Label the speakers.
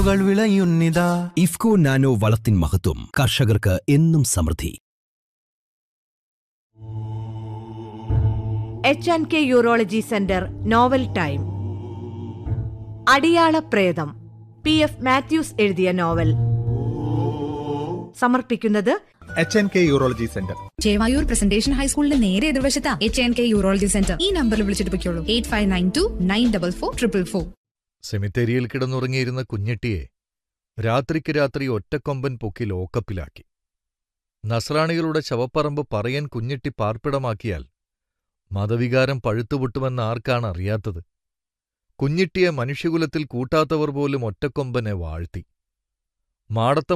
Speaker 1: കൾ വിളയുന്നിതാ
Speaker 2: ഇഫ്കോ നാനോ വളത്തിൻ മഹത്വം കർഷകർക്ക് എന്നും സമൃദ്ധി
Speaker 3: H and K urology centre novel time അടിയാള പ്രേതം പി എഫ് മാത്യൂസ് എഴുതിയ നോവൽ സമർപ്പിക്കുന്നത്
Speaker 4: H N K urology centre
Speaker 5: Chevayur presentation ഹൈസ്കൂളിന്റെ നേരെ എതിർവശത്താ H N K urology centre ഈ നമ്പറിൽ വിളിച്ചിട്ട് പൊയ്ക്കോളൂ eight five nine two nine double four triple four
Speaker 6: സെമിത്തേരിയിൽ കിടന്നുറങ്ങിയിരുന്ന കുഞ്ഞെട്ടിയെ രാത്രിക്ക് രാത്രി ഒറ്റക്കൊമ്പൻ പൊക്കി ലോക്കപ്പിലാക്കി നസ്രാണികളുടെ ശവപ്പറമ്പ് പറയൻ കുഞ്ഞെട്ടി പാർപ്പിടമാക്കിയാൽ മതവികാരം പഴുത്തുപൊട്ടുമെന്ന് ആർക്കാണ് അറിയാത്തത് കുഞ്ഞിട്ടിയെ മനുഷ്യകുലത്തിൽ കൂട്ടാത്തവർ പോലും ഒറ്റക്കൊമ്പനെ വാഴ്ത്തി മാടത്ത